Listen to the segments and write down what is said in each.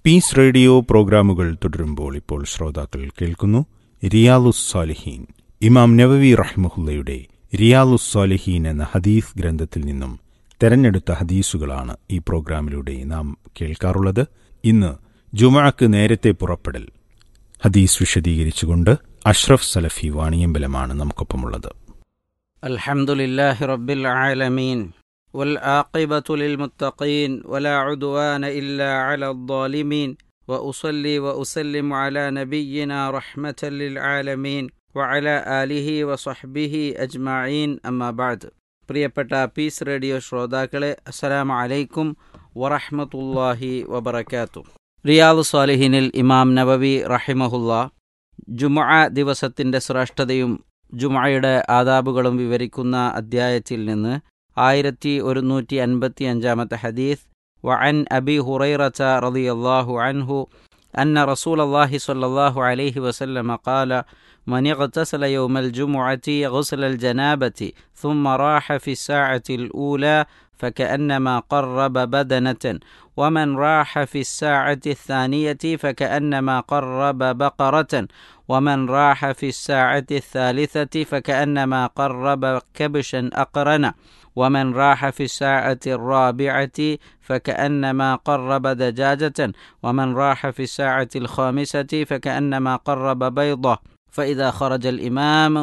piece radio പ്രോഗ്രാമുകൾ തുടരുമ്പോൾ ഇപ്പോൾ ശ്രോതാക്കൾ കേൾക്കുന്നു റിയാലുസ് സാലിഹീൻ ഇമാം നവവി റഹ്മുല്ലയുടെ റിയാലുസ് സാലിഹീൻ എന്ന ഹദീസ് ഗ്രന്ഥത്തിൽ നിന്നും തെരഞ്ഞെടുത്ത ഹദീസുകളാണ് ഈ പ്രോഗ്രാമിലൂടെ നാം കേൾക്കാറുള്ളത് ഇന്ന് ജുമാക്ക് നേരത്തെ പുറപ്പെടൽ ഹദീസ് വിശദീകരിച്ചുകൊണ്ട് അഷ്റഫ് സലഫി വാണിയമ്പലമാണ് നമുക്കൊപ്പമുള്ളത് الحمد لله رب العالمين والعاقبة للمتقين ولا عدوان إلا على الظالمين وأصلي وأسلم على نبينا رحمة للعالمين وعلى آله وصحبه أجمعين أما بعد പ്രിയപ്പെട്ട പീസ് റേഡിയോ ശ്രോതാക്കളെ അസ്സലാമു അലൈക്കും വറഹ്മത്തുള്ളാഹി വബറകാത്തു റിയാദ് സ്വാലിഹിനിൽ ഇമാം നബവി റഹിമഹുല്ല ജുമുഅ ദിവസത്തിൻ്റെ ശ്രേഷ്ഠതയും ജുമയുടെ ആദാബുകളും വിവരിക്കുന്ന അദ്ധ്യായത്തിൽ നിന്ന് ആയിരത്തി ഒരുന്നൂറ്റി അൻപത്തി അഞ്ചാമത്തെ ഹദീസ് വഅൻ അബി ഹുറൈറച്ച റളിയല്ലാഹു അൻഹു أن رسول الله صلى الله عليه وسلم قال من اغتسل يوم الجمعة غسل الجنابة ثم راح في الساعة الأولى فكأنما قرب بدنة ومن راح في الساعة الثانية فكأنما قرب بقرة ومن راح في الساعة الثالثة فكأنما قرب كبشا أقرنا ومن راح في الساعة الرابعة فكأنما قرب دجاجة ومن راح في الساعة الخامسة فكأنما قرب بيضة فإذا خرج الإمام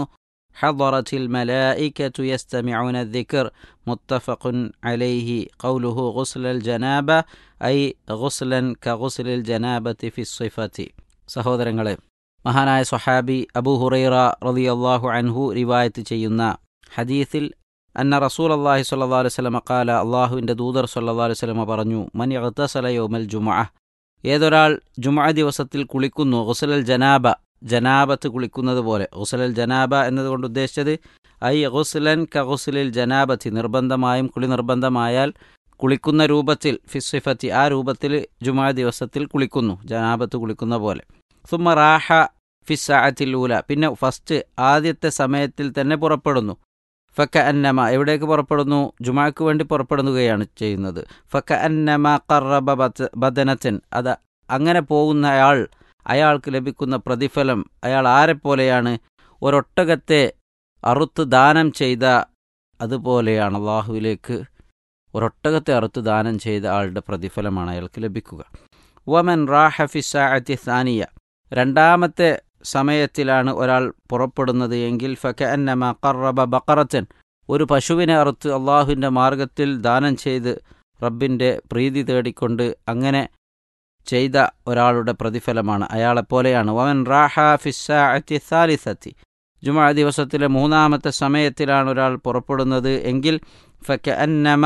حضرت الملائكة يستمعون الذكر متفق عليه قوله غسل الجنابة أي غسلا كغسل الجنابة في الصفة സഹോദരങ്ങളെ മഹാനായ സ്വഹാബി അബൂ ഹുറൈറ റളിയല്ലാഹു അൻഹു റിവായത്ത് ചെയ്യുന്ന ഹദീസിൽ അന്ന റസൂൽ അള്ളാഹി സ്വല്ലല്ലാഹു അലൈഹി വസല്ലമ ഖാല അള്ളാഹുവിൻ്റെ ദൂതർ സ്വല്ലല്ലാഹു അലൈഹി വസല്ലമ പറഞ്ഞു മൻ യഗ്തസല യൗമൽ ജുമുഅ ഏതൊരാൾ ജുമുഅ ദിവസത്തിൽ കുളിക്കുന്നു ഗുസലൽ ജനാബ ജനാബത്ത് കുളിക്കുന്നത് പോലെ ഗുസലൽ ജനാബ എന്നതുകൊണ്ട് ഉദ്ദേശിച്ചത് ഐ ഗുസ്ലൻ ക ഗുസ്ലിൽ ജനാബത്തി നിർബന്ധമായും കുളി നിർബന്ധമായാൽ കുളിക്കുന്ന രൂപത്തിൽ ഫിസിഫത്തി ആ രൂപത്തിൽ ജുമാ ദിവസത്തിൽ കുളിക്കുന്നു ജനാബത്ത് കുളിക്കുന്ന പോലെ സുമ റാഹ ഫിസ്സാഅത്തിലൂല പിന്നെ ഫസ്റ്റ് ആദ്യത്തെ സമയത്തിൽ തന്നെ പുറപ്പെടുന്നു ഫക്ക അന്നമ എവിടേക്ക് പുറപ്പെടുന്നു ജുമാക്ക് വേണ്ടി പുറപ്പെടുകയാണ് ചെയ്യുന്നത് ഫക്ക അന്നമ കറബ ബദനത്തൻ അത് അങ്ങനെ പോകുന്ന അയാൾ അയാൾക്ക് ലഭിക്കുന്ന പ്രതിഫലം അയാൾ ആരെപ്പോലെയാണ് ഒരൊട്ടകത്തെ അറുത്ത് ദാനം ചെയ്ത അതുപോലെയാണ് അള്ളാഹുവിലേക്ക് ഒരൊട്ടകത്തെ അറുത്ത് ദാനം ചെയ്ത ആളുടെ പ്രതിഫലമാണ് അയാൾക്ക് ലഭിക്കുക വമൻ റാഹ ഫിസാഅത്തി സാനിയ രണ്ടാമത്തെ സമയത്തിലാണ് ഒരാൾ പുറപ്പെടുന്നത് എങ്കിൽ ഫക അന്നമ കറബ ബക്കറച്ചൻ ഒരു പശുവിനെ അറുത്ത് അള്ളാഹുവിൻ്റെ മാർഗത്തിൽ ദാനം ചെയ്ത് റബ്ബിൻ്റെ പ്രീതി തേടിക്കൊണ്ട് അങ്ങനെ ചെയ്ത ഒരാളുടെ പ്രതിഫലമാണ് അയാളെപ്പോലെയാണ് വമൻ റാഹ ഫിസാഅത്തി സാലിസത്തി ജുമാ ദിവസത്തിലെ മൂന്നാമത്തെ സമയത്തിലാണ് ഒരാൾ പുറപ്പെടുന്നത് എങ്കിൽ ഫക അന്നമ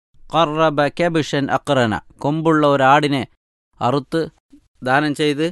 കറബ കെബിഷൻ അക്രന കൊമ്പുള്ള ഒരാടിനെ അറുത്ത് ദാനം ചെയ്ത്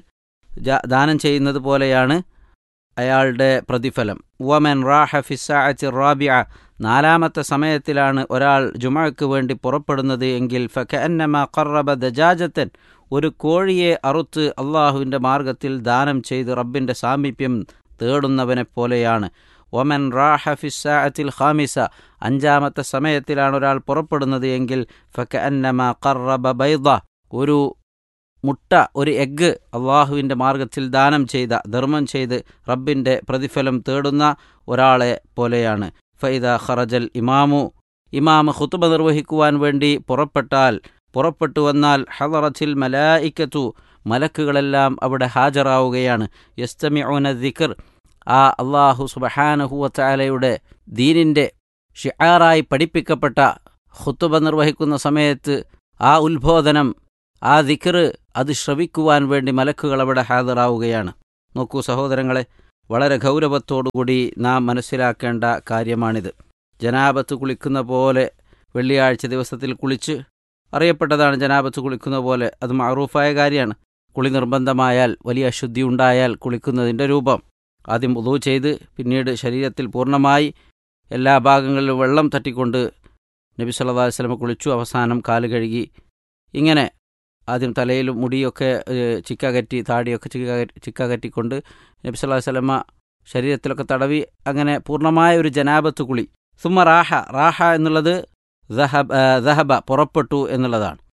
ദാനം ചെയ്യുന്നത് പോലെയാണ് അയാളുടെ പ്രതിഫലം വമൻ റാഹ ഫിസാഅത്തി റാബിയ നാലാമത്തെ സമയത്തിലാണ് ഒരാൾ ജുമയ്ക്ക് വേണ്ടി പുറപ്പെടുന്നത് എങ്കിൽ ഫക അന്നമ കറബ ദജാജത്തൻ ഒരു കോഴിയെ അറുത്ത് അള്ളാഹുവിൻ്റെ മാർഗത്തിൽ ദാനം ചെയ്ത് റബ്ബിൻ്റെ സാമീപ്യം തേടുന്നവനെ പോലെയാണ് ഒമൻ റാഹ ഫിസാഅത്തിൽ ഖാമിസ അഞ്ചാമത്തെ സമയത്തിലാണ് ഒരാൾ പുറപ്പെടുന്നത് എങ്കിൽ ഫക അന്നമ കറബ ബൈദ ഒരു മുട്ട ഒരു എഗ്ഗ് അള്ളാഹുവിൻ്റെ മാർഗത്തിൽ ദാനം ചെയ്ത ധർമ്മം ചെയ്ത് റബ്ബിൻ്റെ പ്രതിഫലം തേടുന്ന ഒരാളെ പോലെയാണ് ഫൈദ ഖറജൽ ഇമാമു ഇമാമ് ഖുത്തുബ നിർവഹിക്കുവാൻ വേണ്ടി പുറപ്പെട്ടാൽ പുറപ്പെട്ടു വന്നാൽ ഹലറച്ചിൽ മലായിക്കത്തു മലക്കുകളെല്ലാം അവിടെ ഹാജരാവുകയാണ് യസ്തമിഉന ദിക്കർ ആ അള്ളാഹു സുബഹാനഹുവത്താലയുടെ ദീനിൻ്റെ ഷിആറായി പഠിപ്പിക്കപ്പെട്ട ഖുത്തുബ നിർവഹിക്കുന്ന സമയത്ത് ആ ഉത്ബോധനം ആ ദിക്കർ അത് ശ്രവിക്കുവാൻ വേണ്ടി മലക്കുകൾ അവിടെ ഹാജരാവുകയാണ് നോക്കൂ സഹോദരങ്ങളെ വളരെ ഗൗരവത്തോടുകൂടി നാം മനസ്സിലാക്കേണ്ട കാര്യമാണിത് ജനാബത്ത് കുളിക്കുന്ന പോലെ വെള്ളിയാഴ്ച ദിവസത്തിൽ കുളിച്ച് അറിയപ്പെട്ടതാണ് ജനാബത്ത് കുളിക്കുന്ന പോലെ അത് മറൂഫായ കാര്യമാണ് കുളി നിർബന്ധമായാൽ വലിയ അശുദ്ധി ഉണ്ടായാൽ കുളിക്കുന്നതിൻ്റെ രൂപം ആദ്യം ഉദു ചെയ്ത് പിന്നീട് ശരീരത്തിൽ പൂർണ്ണമായി എല്ലാ ഭാഗങ്ങളിലും വെള്ളം തട്ടിക്കൊണ്ട് നബി സല്ലല്ലാഹു അലൈഹി വസല്ലം കുളിച്ചു അവസാനം കാല് കഴുകി ഇങ്ങനെ ആദ്യം തലയിലും മുടിയൊക്കെ ചിക്ക കറ്റി താടിയൊക്കെ ചിക്ക ചിക്ക കറ്റിക്കൊണ്ട് നബി സല്ലല്ലാഹു അലൈഹി വസല്ലമ ശരീരത്തിലൊക്കെ തടവി അങ്ങനെ പൂർണ്ണമായ ഒരു ജനാബത്ത് കുളി സുമ റാഹ റാഹ എന്നുള്ളത് ദഹബ പുറപ്പെട്ടു എന്നുള്ളതാണ്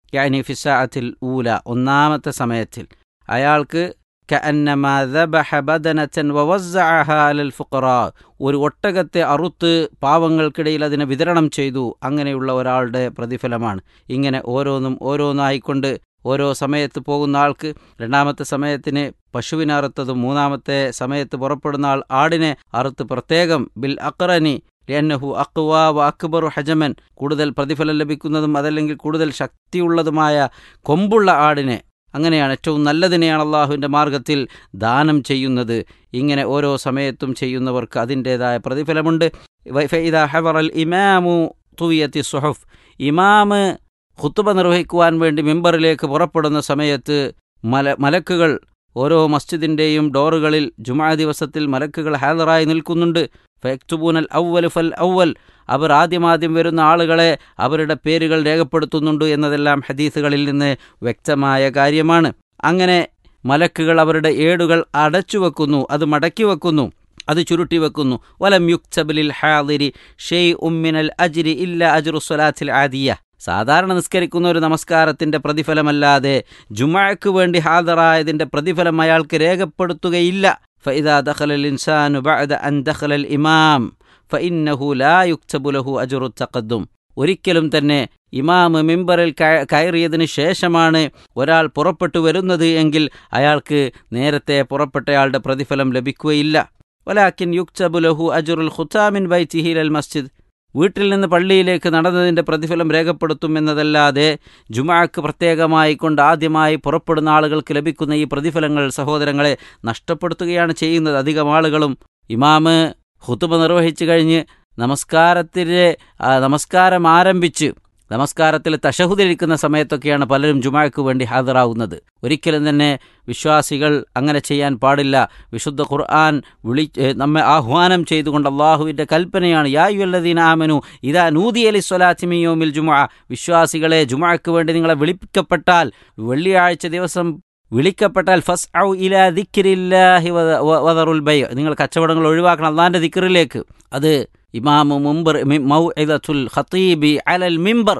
യാനി ഫിസാഅത്തിൽ ഊല ഒന്നാമത്തെ സമയത്തിൽ അയാൾക്ക് كأنما ذبح بدنة ووزعها على الفقراء ഒരു ഒട്ടകത്തെ അറുത്ത് പാവങ്ങൾക്കിടയിൽ അതിനെ വിതരണം ചെയ്തു അങ്ങനെയുള്ള ഒരാളുടെ പ്രതിഫലമാണ് ഇങ്ങനെ ഓരോന്നും ഓരോന്നായിക്കൊണ്ട് ഓരോ സമയത്ത് പോകുന്ന ആൾക്ക് രണ്ടാമത്തെ സമയത്തിന് പശുവിനെ അറുത്തതും മൂന്നാമത്തെ സമയത്ത് പുറപ്പെടുന്ന ആൾ ആടിനെ അറുത്ത് പ്രത്യേകം ബിൽ അക്റനി ലിയന്നഹു അക്വാ വ അക്ബറു ഹജമൻ കൂടുതൽ പ്രതിഫലം ലഭിക്കുന്നതും അതല്ലെങ്കിൽ കൂടുതൽ ശക്തിയുള്ളതുമായ കൊമ്പുള്ള ആടിനെ അങ്ങനെയാണ് ഏറ്റവും നല്ലതിനെയാണ് അള്ളാഹുവിൻ്റെ മാർഗത്തിൽ ദാനം ചെയ്യുന്നത് ഇങ്ങനെ ഓരോ സമയത്തും ചെയ്യുന്നവർക്ക് അതിൻ്റേതായ പ്രതിഫലമുണ്ട് ഫൈദ ഹവറൽ ഇമാമു തുവിയത്തി സുഹഫ് ഇമാമ് ഖുത്തുബ നിർവഹിക്കുവാൻ വേണ്ടി മെമ്പറിലേക്ക് പുറപ്പെടുന്ന സമയത്ത് മല മലക്കുകൾ ഓരോ മസ്ജിദിൻ്റെയും ഡോറുകളിൽ ജുമാ ദിവസത്തിൽ മലക്കുകൾ ഹാദറായി നിൽക്കുന്നുണ്ട് ഫെക്തുബൂനൽ ഔവൽ ഫൽ ഔവൽ അവർ ആദ്യമാദ്യം വരുന്ന ആളുകളെ അവരുടെ പേരുകൾ രേഖപ്പെടുത്തുന്നുണ്ട് എന്നതെല്ലാം ഹദീസുകളിൽ നിന്ന് വ്യക്തമായ കാര്യമാണ് അങ്ങനെ മലക്കുകൾ അവരുടെ ഏടുകൾ അടച്ചു വെക്കുന്നു അത് മടക്കി വെക്കുന്നു അത് ചുരുട്ടി വെക്കുന്നു വലം യുക്തബിലിൽ ഹാദിരി ഷെയ് ഉമ്മിനൽ അജിരി ഇല്ല അജുറു സ്വലാത്തിൽ ആദിയ സാധാരണ നിസ്കരിക്കുന്ന ഒരു നമസ്കാരത്തിന്റെ പ്രതിഫലമല്ലാതെ ജുമാക്ക് വേണ്ടി ഹാദറായതിന്റെ പ്രതിഫലം അയാൾക്ക് രേഖപ്പെടുത്തുകയില്ല ഫൈദാ ദഖലൽ ഇൻസാനു ബഅദ അൻ ദഖലൽ ഇമാം ഫഇന്നഹു ലാ യുക്തബു ലഹു അജ്റു തഖദ്ദും ഒരിക്കലും തന്നെ ഇമാമ് മിമ്പറിൽ കയറിയതിനു ശേഷമാണ് ഒരാൾ പുറപ്പെട്ടു വരുന്നത് എങ്കിൽ അയാൾക്ക് നേരത്തെ പുറപ്പെട്ടയാളുടെ പ്രതിഫലം ലഭിക്കുകയില്ല വലാക്കിൻ യുക്തബു ലഹു അജുറുൽ ഖുത്താമിൻ ബൈറ്റിഹിൽ അൽ മസ്ജിദ് വീട്ടിൽ നിന്ന് പള്ളിയിലേക്ക് നടന്നതിൻ്റെ പ്രതിഫലം രേഖപ്പെടുത്തുമെന്നതല്ലാതെ ജുമാക്ക് പ്രത്യേകമായി കൊണ്ട് ആദ്യമായി പുറപ്പെടുന്ന ആളുകൾക്ക് ലഭിക്കുന്ന ഈ പ്രതിഫലങ്ങൾ സഹോദരങ്ങളെ നഷ്ടപ്പെടുത്തുകയാണ് ചെയ്യുന്നത് അധികം ആളുകളും ഇമാമ് ഹുത്തുബ നിർവഹിച്ചു കഴിഞ്ഞ് നമസ്കാരത്തിലെ നമസ്കാരം ആരംഭിച്ച് നമസ്കാരത്തിൽ തഷഹുദിരിക്കുന്ന സമയത്തൊക്കെയാണ് പലരും ജുമാക്ക് വേണ്ടി ഹാജറാവുന്നത് ഒരിക്കലും തന്നെ വിശ്വാസികൾ അങ്ങനെ ചെയ്യാൻ പാടില്ല വിശുദ്ധ ഖുർആൻ വിളി നമ്മെ ആഹ്വാനം ചെയ്തുകൊണ്ട് അള്ളാഹുവിൻ്റെ കൽപ്പനയാണ് യായുല്ലദീൻ ആമനു ഇതാ നൂതി അലി സ്വലാത്തിമിയോമിൽ ജുമാ വിശ്വാസികളെ ജുമാക്ക് വേണ്ടി നിങ്ങളെ വിളിക്കപ്പെട്ടാൽ വെള്ളിയാഴ്ച ദിവസം വിളിക്കപ്പെട്ടാൽ ഫസ് ഔ ഇലാ ദിക്രില്ലാഹി വദറുൽ ബൈ നിങ്ങൾ കച്ചവടങ്ങൾ ഒഴിവാക്കണം അള്ളാഹിൻ്റെ ദിക്റിലേക്ക് അത് ഇമാമു മുമ്പർ മൗഇദത്തുൽ ഖത്തീബി അലൽ മിമ്പർ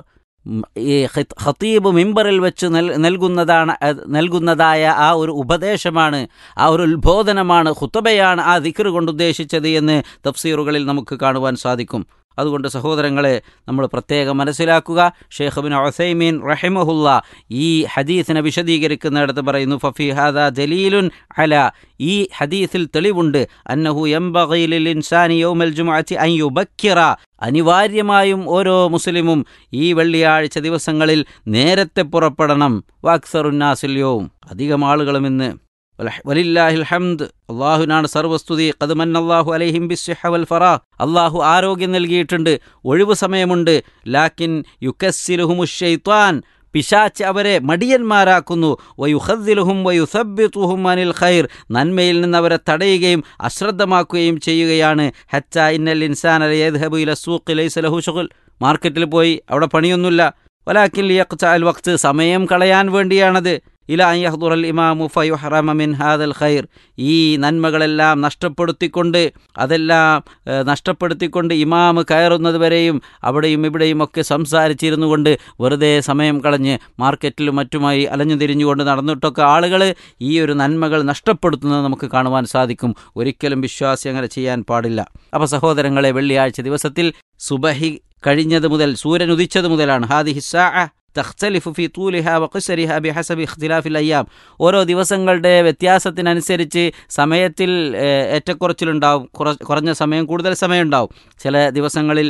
ഈ ഖത്തീബ് മിമ്പറിൽ വെച്ച് നൽകുന്നതാണ് നൽകുന്നതായ ആ ഒരു ഉപദേശമാണ് ആ ഒരു ഉത്ബോധനമാണ് ഖുത്തബയാണ് ആ ദിക്ർ കൊണ്ട് ഉദ്ദേശിച്ചത് എന്ന് തഫ്സീറുകളിൽ നമുക്ക് കാണുവാൻ സാധിക്കും അതുകൊണ്ട് സഹോദരങ്ങളെ നമ്മൾ പ്രത്യേകം മനസ്സിലാക്കുക ഷെയ്ഖ് ബിൻ ഒസൈമീൻ റഹിമഹുല്ല ഈ ഹദീസിനെ വിശദീകരിക്കുന്നിടത്ത് പറയുന്നു ഫഫി ഹാദ ജലീലുൻ അല ഈ ഹദീസിൽ തെളിവുണ്ട് അന്നഹു എംബഗീലിൽ ഇൻസാനി യൗമൽ ജുമുഅത്തി അൻ യുബക്കിറ അനിവാര്യമായും ഓരോ മുസ്ലിമും ഈ വെള്ളിയാഴ്ച ദിവസങ്ങളിൽ നേരത്തെ പുറപ്പെടണം വാക്സറുന്നാസില്യവും അധികം ആളുകളും ഇന്ന് വലില്ലാഹിൽ ഹംദ് അള്ളാഹുനാണ് സർവസ്തുതി കതുമൻ അള്ളാഹു അലൈഹിം ബിസ്ഹ വൽ ഫറാ അള്ളാഹു ആരോഗ്യം നൽകിയിട്ടുണ്ട് ഒഴിവു സമയമുണ്ട് ലാക്കിൻ യുക്കസ്സിലുഹുമുഷെയ്ത്താൻ പിശാച്ച് അവരെ മടിയന്മാരാക്കുന്നു വയുഹദ്ദിലുഹും വയുസബ്ബിത്തുഹും അനിൽ ഖൈർ നന്മയിൽ നിന്ന് അവരെ തടയുകയും അശ്രദ്ധമാക്കുകയും ചെയ്യുകയാണ് ഹച്ച ഇന്നൽ ഇൻസാൻ അല യദ്ഹബു ഇല സൂഖ് ലൈസ ലഹു ഷുഗുൽ മാർക്കറ്റിൽ പോയി അവിടെ പണിയൊന്നുമില്ല വലാക്കിൻ ലിയഖ്ത അൽ വക്ത് സമയം കളയാൻ വേണ്ടിയാണത് ഇല അയ്യഹ്ദുറൽ ഇമാമു ഫയുഹറമ മിൻ ഹാദൽ ഖൈർ ഈ നന്മകളെല്ലാം നഷ്ടപ്പെടുത്തിക്കൊണ്ട് അതെല്ലാം നഷ്ടപ്പെടുത്തിക്കൊണ്ട് ഇമാമ് കയറുന്നത് വരെയും അവിടെയും ഇവിടെയും ഒക്കെ സംസാരിച്ചിരുന്നു കൊണ്ട് വെറുതെ സമയം കളഞ്ഞ് മാർക്കറ്റിലും മറ്റുമായി അലഞ്ഞു തിരിഞ്ഞുകൊണ്ട് നടന്നിട്ടൊക്കെ ആളുകൾ ഈ ഒരു നന്മകൾ നഷ്ടപ്പെടുത്തുന്നത് നമുക്ക് കാണുവാൻ സാധിക്കും ഒരിക്കലും വിശ്വാസി അങ്ങനെ ചെയ്യാൻ പാടില്ല അപ്പോൾ സഹോദരങ്ങളെ വെള്ളിയാഴ്ച ദിവസത്തിൽ സുബഹി കഴിഞ്ഞത് മുതൽ സൂര്യൻ ഉദിച്ചത് മുതലാണ് ഹാദി ഹിസ്സാ തഖ്തലിഫു ഫി തൂലിഹ വഖസരിഹ ബിഹസബി ഇഖ്തിലാഫിൽ അയ്യാം ഓരോ ദിവസങ്ങളുടെ വ്യത്യാസത്തിനനുസരിച്ച് സമയത്തിൽ ഏറ്റക്കുറച്ചിലുണ്ടാവും കുറഞ്ഞ സമയം കൂടുതൽ സമയം ഉണ്ടാവും ചില ദിവസങ്ങളിൽ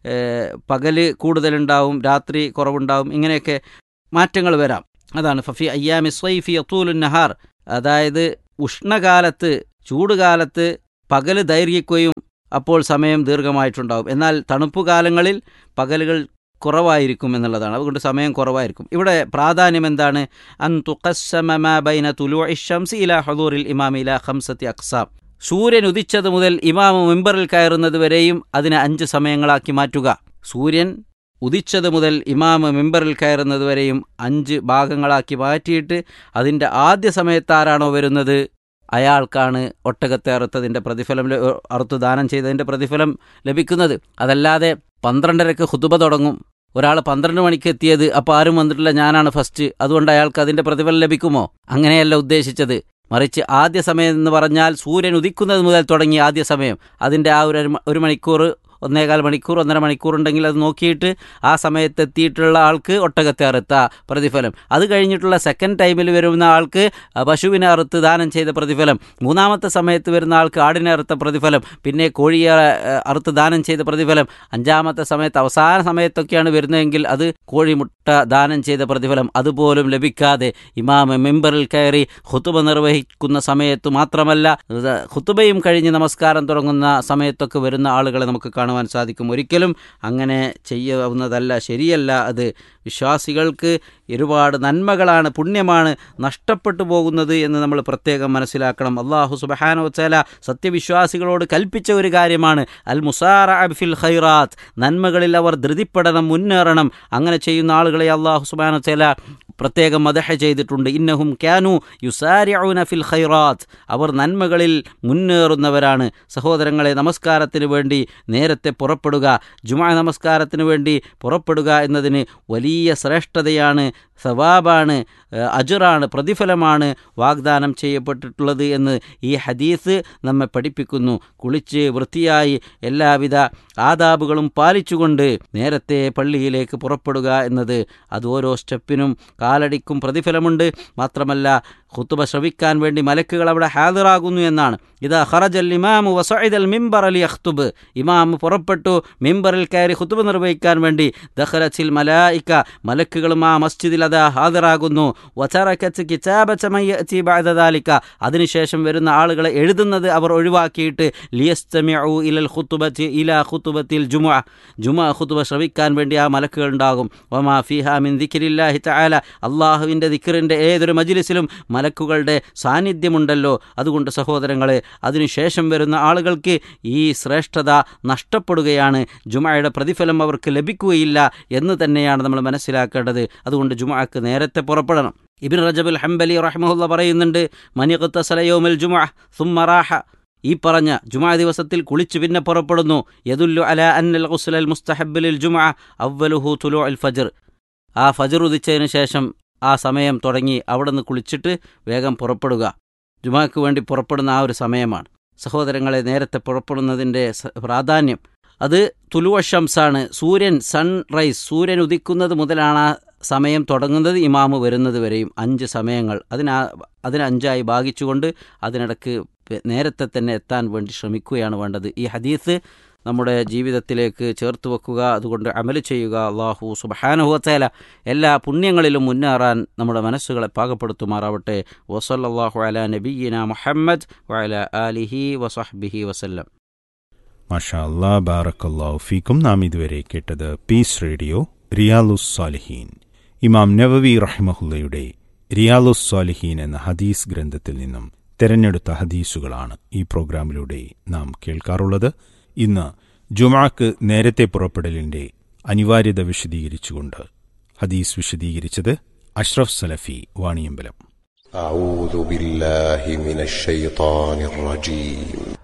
പകല് കൂടുതലുണ്ടാവും രാത്രി കുറവുണ്ടാവും ഇങ്ങനെയൊക്കെ മാറ്റങ്ങൾ വരാം അതാണ് ഫഫി അയ്യാമി സ്വൈഫി അത്തൂലുൻ നഹാർ അതായത് ഉഷ്ണകാലത്ത് ചൂടുകാലത്ത് പകല് ദൈർഘിക്കുകയും അപ്പോൾ സമയം ദീർഘമായിട്ടുണ്ടാവും എന്നാൽ തണുപ്പ് കാലങ്ങളിൽ പകലുകൾ കുറവായിരിക്കും എന്നുള്ളതാണ് അതുകൊണ്ട് സമയം കുറവായിരിക്കും ഇവിടെ പ്രാധാന്യം എന്താണ് അൻ തുഖസ്സമബൈന തുലു ഇഷംസി ഇല ഹദൂറിൽ ഇമാം ഇല ഹംസത്തി അക്സാം സൂര്യൻ ഉദിച്ചത് മുതൽ ഇമാമ് മെമ്പറിൽ കയറുന്നത് വരെയും അതിനെ അഞ്ച് സമയങ്ങളാക്കി മാറ്റുക സൂര്യൻ ഉദിച്ചത് മുതൽ ഇമാമ് മെമ്പറിൽ കയറുന്നത് വരെയും അഞ്ച് ഭാഗങ്ങളാക്കി മാറ്റിയിട്ട് അതിൻ്റെ ആദ്യ സമയത്താരാണോ വരുന്നത് അയാൾക്കാണ് ഒട്ടകത്തെ അറുത്തതിൻ്റെ പ്രതിഫലം അറുത്ത് ദാനം ചെയ്തതിൻ്റെ പ്രതിഫലം ലഭിക്കുന്നത് അതല്ലാതെ പന്ത്രണ്ടരക്ക് ഹുതുബ തുടങ്ങും ഒരാൾ പന്ത്രണ്ട് മണിക്ക് എത്തിയത് അപ്പോൾ ആരും വന്നിട്ടില്ല ഞാനാണ് ഫസ്റ്റ് അതുകൊണ്ട് അയാൾക്ക് അതിൻ്റെ പ്രതിഫലം ലഭിക്കുമോ അങ്ങനെയല്ല ഉദ്ദേശിച്ചത് മറിച്ച് ആദ്യ സമയം എന്ന് പറഞ്ഞാൽ സൂര്യൻ ഉദിക്കുന്നത് മുതൽ തുടങ്ങി ആദ്യ സമയം അതിൻ്റെ ആ ഒരു ഒരു മണിക്കൂർ ഒന്നേകാൽ മണിക്കൂർ ഒന്നര മണിക്കൂർ ഉണ്ടെങ്കിൽ അത് നോക്കിയിട്ട് ആ സമയത്ത് എത്തിയിട്ടുള്ള ആൾക്ക് ഒട്ടകത്തെ അറുത്ത പ്രതിഫലം അത് കഴിഞ്ഞിട്ടുള്ള സെക്കൻഡ് ടൈമിൽ വരുന്ന ആൾക്ക് പശുവിനെ അറുത്ത് ദാനം ചെയ്ത പ്രതിഫലം മൂന്നാമത്തെ സമയത്ത് വരുന്ന ആൾക്ക് ആടിനെ അറുത്ത പ്രതിഫലം പിന്നെ കോഴിയെ അറുത്ത് ദാനം ചെയ്ത പ്രതിഫലം അഞ്ചാമത്തെ സമയത്ത് അവസാന സമയത്തൊക്കെയാണ് വരുന്നതെങ്കിൽ അത് കോഴിമുട്ട ദാനം ചെയ്ത പ്രതിഫലം അതുപോലും ലഭിക്കാതെ ഇമാമ മെമ്പറിൽ കയറി ഹുത്തുബ നിർവഹിക്കുന്ന സമയത്ത് മാത്രമല്ല ഹുത്തുബയും കഴിഞ്ഞ് നമസ്കാരം തുടങ്ങുന്ന സമയത്തൊക്കെ വരുന്ന ആളുകളെ നമുക്ക് കാണുവാൻ സാധിക്കും ഒരിക്കലും അങ്ങനെ ചെയ്യാവുന്നതല്ല ശരിയല്ല അത് വിശ്വാസികൾക്ക് ഒരുപാട് നന്മകളാണ് പുണ്യമാണ് നഷ്ടപ്പെട്ടു പോകുന്നത് എന്ന് നമ്മൾ പ്രത്യേകം മനസ്സിലാക്കണം അള്ളാഹു സുബഹാനോ ചല സത്യവിശ്വാസികളോട് കൽപ്പിച്ച ഒരു കാര്യമാണ് അൽ മുസാറ അബ്ഫിൽ ഖൈറാത്ത് നന്മകളിൽ അവർ ധൃതിപ്പെടണം മുന്നേറണം അങ്ങനെ ചെയ്യുന്ന ആളുകളെ അള്ളാഹു സുബാനോ ചല പ്രത്യേകം മദഹ ചെയ്തിട്ടുണ്ട് ഇന്നഹും ക്യാനു യുസാരിഉന ഫിൽ ഖൈറാത്ത് അവർ നന്മകളിൽ മുന്നേറുന്നവരാണ് സഹോദരങ്ങളെ നമസ്കാരത്തിന് വേണ്ടി നേരത്തെ പുറപ്പെടുക ജുമാ നമസ്കാരത്തിന് വേണ്ടി പുറപ്പെടുക എന്നതിന് വലിയ ശ്രേഷ്ഠതയാണ് സവാബാണ് അജുറാണ് പ്രതിഫലമാണ് വാഗ്ദാനം ചെയ്യപ്പെട്ടിട്ടുള്ളത് എന്ന് ഈ ഹദീസ് നമ്മെ പഠിപ്പിക്കുന്നു കുളിച്ച് വൃത്തിയായി എല്ലാവിധ ആദാബുകളും പാലിച്ചുകൊണ്ട് നേരത്തെ പള്ളിയിലേക്ക് പുറപ്പെടുക എന്നത് അത് ഓരോ സ്റ്റെപ്പിനും കാലടിക്കും പ്രതിഫലമുണ്ട് മാത്രമല്ല ഖുത്തുബ ശ്രവിക്കാൻ വേണ്ടി മലക്കുകൾ അവിടെ ഹാജറാകുന്നു എന്നാണ് ഇത് ഹറജൽ ഇമാമു വസൈദൽ മിമ്പർ അലി അഖ്തുബ് ഇമാം പുറപ്പെട്ടു മിമ്പറിൽ കയറി ഖുത്തുബ നിർവഹിക്കാൻ വേണ്ടി ദഹ്റച്ചിൽ മലായിക്ക മലക്കുകളും ആ മസ്ജിദിൽ അത് ഹാജറാകുന്നു വചറക്കച്ച് കിതാബച്ചമയ്യച്ചി ബാധതാലിക്ക അതിനുശേഷം വരുന്ന ആളുകളെ എഴുതുന്നത് അവർ ഒഴിവാക്കിയിട്ട് ലിയസ്തമിഉ ഇലൽ ഖുത്തുബത്തി ഇല ഖുത്തുബത്തിൽ ജുമ ജുമ ഖുത്തുബ ശ്രവിക്കാൻ വേണ്ടി ആ മലക്കുകൾ ഉണ്ടാകും ഒമാ ഫിഹ മിൻ ദിക്രില്ലാഹി തആല അള്ളാഹുവിൻ്റെ ദിക്റിൻ്റെ ഏതൊരു മജിലിസിലും മലക്കുകളുടെ സാന്നിധ്യമുണ്ടല്ലോ അതുകൊണ്ട് സഹോദരങ്ങളെ അതിനുശേഷം വരുന്ന ആളുകൾക്ക് ഈ ശ്രേഷ്ഠത നഷ്ടപ്പെടുകയാണ് ജുമയുടെ പ്രതിഫലം അവർക്ക് ലഭിക്കുകയില്ല എന്ന് തന്നെയാണ് നമ്മൾ മനസ്സിലാക്കേണ്ടത് അതുകൊണ്ട് ജുമക്ക് നേരത്തെ പുറപ്പെടണം ഇബിൻ റജബുൽ ഹംബലി റഹ്മുല്ല പറയുന്നുണ്ട് മനിഖത്ത സലയോമൽ ജുമ സുമ്മറാഹ ഈ പറഞ്ഞ ജുമാ ദിവസത്തിൽ കുളിച്ചു പിന്നെ പുറപ്പെടുന്നു യദുല്ലു അല അന്നൽ ഗുസ്ലൽ മുസ്തഹബിലിൽ ജുമ അവലുഹു തുലു അൽ ഫജർ ആ ഫജർ ഉദിച്ചതിന് ശേഷം ആ സമയം തുടങ്ങി അവിടെ നിന്ന് കുളിച്ചിട്ട് വേഗം പുറപ്പെടുക ജുമാക്ക് വേണ്ടി പുറപ്പെടുന്ന ആ ഒരു സമയമാണ് സഹോദരങ്ങളെ നേരത്തെ പുറപ്പെടുന്നതിൻ്റെ പ്രാധാന്യം അത് തുലുവഷംസാണ് സൂര്യൻ സൺറൈസ് സൂര്യൻ ഉദിക്കുന്നത് മുതലാണ് ആ സമയം തുടങ്ങുന്നത് ഇമാമ് വരുന്നത് വരെയും അഞ്ച് സമയങ്ങൾ അതിനാ അതിന് അഞ്ചായി ഭാഗിച്ചുകൊണ്ട് അതിനിടക്ക് നേരത്തെ തന്നെ എത്താൻ വേണ്ടി ശ്രമിക്കുകയാണ് വേണ്ടത് ഈ ഹദീസ് നമ്മുടെ ജീവിതത്തിലേക്ക് ചേർത്ത് വെക്കുക അതുകൊണ്ട് അമല് ചെയ്യുക അള്ളാഹു സുബഹാനുഹത്തേല എല്ലാ പുണ്യങ്ങളിലും മുന്നേറാൻ നമ്മുടെ മനസ്സുകളെ പാകപ്പെടുത്തുമാറാവട്ടെ വസല്ലാഹു അല നബീന മുഹമ്മദ് വഅല ആലിഹി വസഹ്ബിഹി വസല്ലം മാഷാ അല്ലാ ബാറക്കല്ലാഹു ഫീക്കും നാം ഇതുവരെ കേട്ടത് പീസ് റേഡിയോ റിയാലുസ് സാലിഹീൻ ഇമാം നവവി റഹിമഹുല്ലയുടെ റിയാലുസ് സാലിഹീൻ എന്ന ഹദീസ് ഗ്രന്ഥത്തിൽ നിന്നും തെരഞ്ഞെടുത്ത ഹദീസുകളാണ് ഈ പ്രോഗ്രാമിലൂടെ നാം കേൾക്കാറുള്ളത് ഇന്ന് ജുമാക്ക് നേരത്തെ പുറപ്പെടലിന്റെ അനിവാര്യത വിശദീകരിച്ചുകൊണ്ട് ഹദീസ് വിശദീകരിച്ചത് അഷ്റഫ് സലഫി വാണിയമ്പലം أعوذ بالله من الشيطان الرجيم